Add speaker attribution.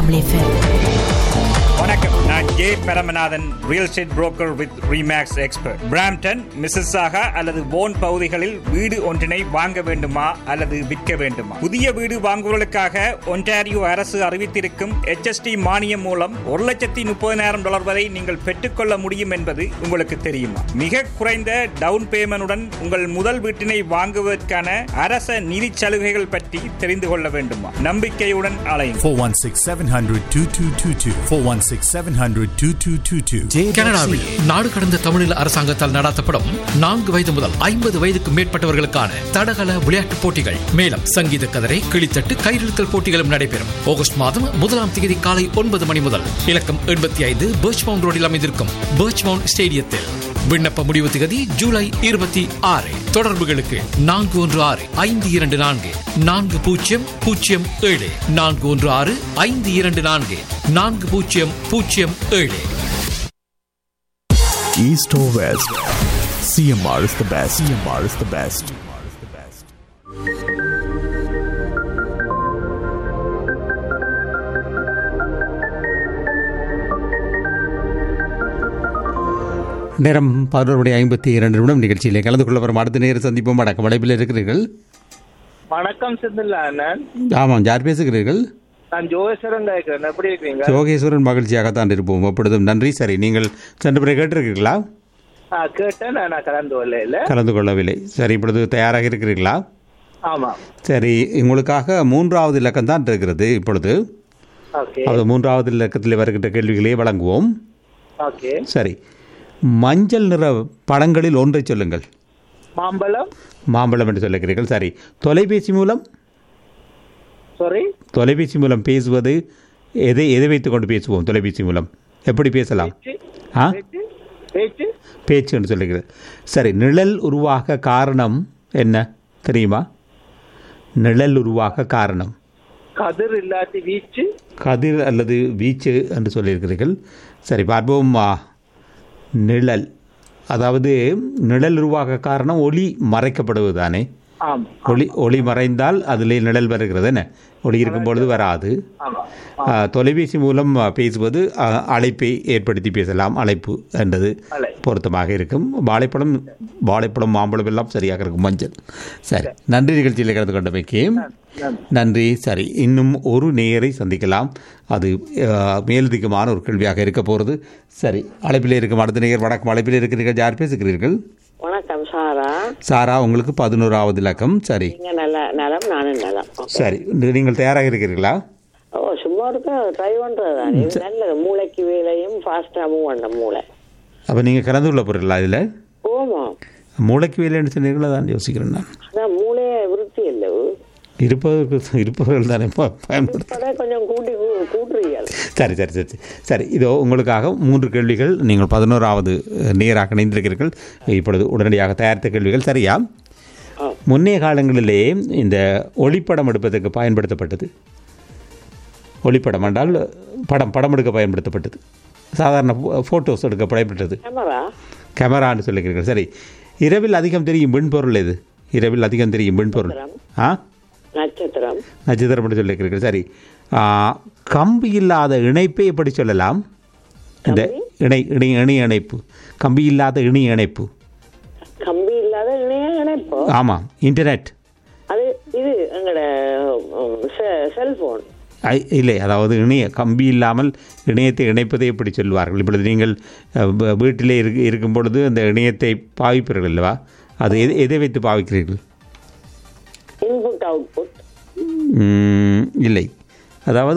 Speaker 1: Tamil FM
Speaker 2: வணக்கம் நான் J Paramanathan real estate broker with remakes expert Brampton மிஸ்ஸஸாக அல்லது போன் பகுதிகளில் வீடு ஒன்றினை வாங்க வேண்டுமா அல்லது விற்க வேண்டுமா புதிய வீடு வாங்குவதற்காக ஒன்டாரியோ அரசு அறிவித்திருக்கும் HST மானியம் மூலம் ஒரு லட்சத்தி முப்பதினாயிரம் டாலர் வரை நீங்கள் பெற்றுக்கொள்ள முடியும் என்பது உங்களுக்கு தெரியுமா மிக குறைந்த டவுன் பேமெண்டுடன் உங்கள் முதல் வீட்டினை வாங்குவதற்கான அரச நிதி சலுகைகள் பற்றி தெரிந்து கொள்ள வேண்டுமா நம்பிக்கையுடன் அலையும்
Speaker 3: 416 700 2222. 416 700 2222.
Speaker 4: கனடாவில் நாடு கடந்த தமிழில் அரசாங்கத்தால் நடாத்தப்படும் நான்கு வயது முதல் ஐம்பது வயதுக்கு மேற்பட்டவர்களுக்கான தடகள விளையாட்டுப் போட்டிகள் மேலும் சங்கீத கதரை கிளித்தட்டு கயிறிழுத்தல் போட்டிகளும் நடைபெறும் ஆகஸ்ட் மாதம் முதலாம் தேதி காலை ஒன்பது மணி முதல் இலக்கம் எண்பத்தி ஐந்து பர்ச்மவுண்ட் ரோடில் அமைந்திருக்கும் பர்ச்மவுண்ட் ஸ்டேடியத்தில் விண்ணப்ப முடிவு திகதி ஜூலை இருபத்தி ஆறு தொடர்புகளுக்கு நான்கு ஒன்று ஆறு ஐந்து இரண்டு நான்கு நான்கு பூஜ்ஜியம் பூஜ்ஜியம் ஏழு நான்கு ஒன்று ஆறு ஐந்து இரண்டு நான்கு நான்கு பூஜ்ஜியம் பூஜ்ஜியம் ஏழு
Speaker 3: East or West. CMR is the best. CMR is the best.
Speaker 5: நேரம் பதினோரு மணி ஐம்பத்தி இரண்டு நிமிடம் நிகழ்ச்சியிலே கலந்து கொள்ள வரும் அடுத்த நேரம் சந்திப்போம் வணக்கம் வளைப்பில் இருக்கிறீர்கள்
Speaker 6: வணக்கம் செந்தில் அண்ணன்
Speaker 5: ஆமாம் யார் பேசுகிறீர்கள்
Speaker 6: நான் ஜோகேஸ்வரன் கேட்கிறேன் எப்படி இருக்கீங்க
Speaker 5: யோகேஸ்வரன் மகிழ்ச்சியாகத்தான் இருப்போம் எப்பொழுதும் நன்றி சரி நீங்கள் சென்ற பிறகு கேட்டிருக்கிறீர்களா
Speaker 6: ஆ, கேட்டேன் நான் நான் கலந்து வரல இல்ல
Speaker 5: கலந்து கொள்ளவில்லை சரி இப்பொழுது தயாராக இருக்கிறீர்களா
Speaker 6: ஆமா
Speaker 5: சரி உங்களுக்காக மூன்றாவது இலக்கம் தான் இருக்கிறது இப்பொழுது
Speaker 6: ஓகே
Speaker 5: அது மூன்றாவது இலக்கத்தில் வருகின்ற கேள்விகளே வழங்குவோம்
Speaker 6: ஓகே
Speaker 5: சரி மஞ்சள் நிற படங்களில் ஒன்றை சொல்லுங்கள்
Speaker 6: மாம்பழம்
Speaker 5: மாம்பழம் என்று சொல்லுகிறீர்கள் சரி தொலைபேசி மூலம்
Speaker 6: சாரி
Speaker 5: தொலைபேசி மூலம் பேசுவது எதை எதை வைத்துக் கொண்டு பேசுவோம் தொலைபேசி மூலம் எப்படி பேசலாம் ஆ
Speaker 6: பேச்சு பேச்சு
Speaker 5: பேச்சு என்று சொல்லுகிறது சரி நிழல் உருவாக காரணம் என்ன தெரியுமா நிழல் உருவாக காரணம்
Speaker 6: கதிர் இல்லாட்டி வீச்சு
Speaker 5: கதிர் அல்லது வீச்சு என்று சொல்லியிருக்கிறீர்கள் சரி பார்ப்போம் ஆ, நிழல் அதாவது நிழல் உருவாக காரணம் ஒளி மறைக்கப்படுவது தானே
Speaker 6: ஆமா
Speaker 5: ஒளி ஒளி மறைந்தால் அதிலே நிழல் வருகிறது என்ன ஒளி இருக்கும் பொழுது வராது
Speaker 6: ஆமா
Speaker 5: ஆ, தொலைபேசி மூலம் ஆ, பேசுவது ஆ, அழைப்பை ஏற்படுத்தி பேசலாம் அழைப்பு என்றது
Speaker 6: அலை.
Speaker 5: பொருத்தமாக இருக்கும் வாழைப்பழம் வாழைப்பழம் மாம்பழம் எல்லாம் சரியாக இருக்கும் மஞ்சள் சரி நன்றி நிகழ்ச்சியில் கலந்து கொண்டமைக்கு நன்றி சரி இன்னும் ஒரு நேரை சந்திக்கலாம் அது ஆ, மேலதிகமான ஒரு கேள்வியாக இருக்க போகிறது சரி அழைப்பிலே இருக்கும் அடுத்த நேயர் வணக்கம் அழைப்பிலே இருக்கிறீர்கள் யார் பேசுகிறீர்கள்
Speaker 7: வணக்கம் சாரா
Speaker 5: சாரா உங்களுக்கு பதினோராவது இலக்கம் சரி
Speaker 7: நீங்க நல்ல நலம் நானும் நலம்
Speaker 5: சரி நீங்கள் தயாராக இருக்கிறீர்களா
Speaker 7: ஓ சும்மா இருக்க ட்ரை பண்றது தானே இது நல்லது மூளைக்கு வேலையும் ஃபாஸ்டா மூவ் பண்ண மூளை
Speaker 5: அப்போ நீங்கள் கலந்து கொள்ள போகிறீங்களா இதில்
Speaker 7: ஓமா
Speaker 5: மூளைக்கு வேலைன்னு சொன்னீங்களா தான் யோசிக்கிறேன் நான்
Speaker 7: அதான் மூளைய விருத்தி இல்லை
Speaker 5: இருப்பவர்கள் இருப்பவர்கள் தானே ப- பயன்படுத்த
Speaker 7: இப்பதான் கொஞ்சம் கூட்டி கூ- கூட்டுறீங்க
Speaker 5: சரி சரி சரி சரி இதோ உங்களுக்காக மூன்று கேள்விகள் நீங்கள் பதினோராவது நேராக இணைந்திருக்கிறீர்கள் இப்பொழுது உடனடியாக தயாரித்த கேள்விகள் சரியா
Speaker 7: ஆ.
Speaker 5: முன்னைய காலங்களிலே இந்த ஒளிப்படம் எடுப்பதற்கு பயன்படுத்தப்பட்டது ஒளிப்படம் என்றால் படம் படம் எடுக்க பயன்படுத்தப்பட்டது சாதாரண ஃபோட்டோஸ் எடுக்க பயன்பட்டது
Speaker 7: கேமரா
Speaker 5: கேமரான்னு சொல்லுகிறீர்கள் சரி இரவில் அதிகம் தெரியும் வெண்பொருள் எது இரவில் அதிகம் தெரியும் வெண்பொருள் ஆ
Speaker 7: நட்சத்திரம்
Speaker 5: நட்சத்திரம் என்று சொல்லியிருக்கிறீர்கள் சரி ஆ, கம்பி இல்லாத இணைப்பை எப்படி சொல்லலாம் இந்த இணை இணை இணை இணைப்பு கம்பி இல்லாத இணை இணைப்பு
Speaker 7: கம்பி இல்லாத இணைய இணைப்போ
Speaker 5: ஆமாம் இன்டர்நெட்
Speaker 7: அது இது எங்களோட செல்போன்
Speaker 5: ஐ- இல்லை அதாவது இணைய கம்பி இல்லாமல் இணையத்தை இணைப்பதை எப்படி சொல்வார்கள் இப்பொழுது நீங்கள் அஹ், வீ- வீட்டிலே இருக்கு இருக்கும் பொழுது அந்த இணையத்தை பாவிப்பீர்கள் அல்லவா அது எதை எதை வைத்து பாவிக்கிறீர்கள்
Speaker 7: இன்புட் அவுட்புட்
Speaker 5: ம், இல்லை அதாவது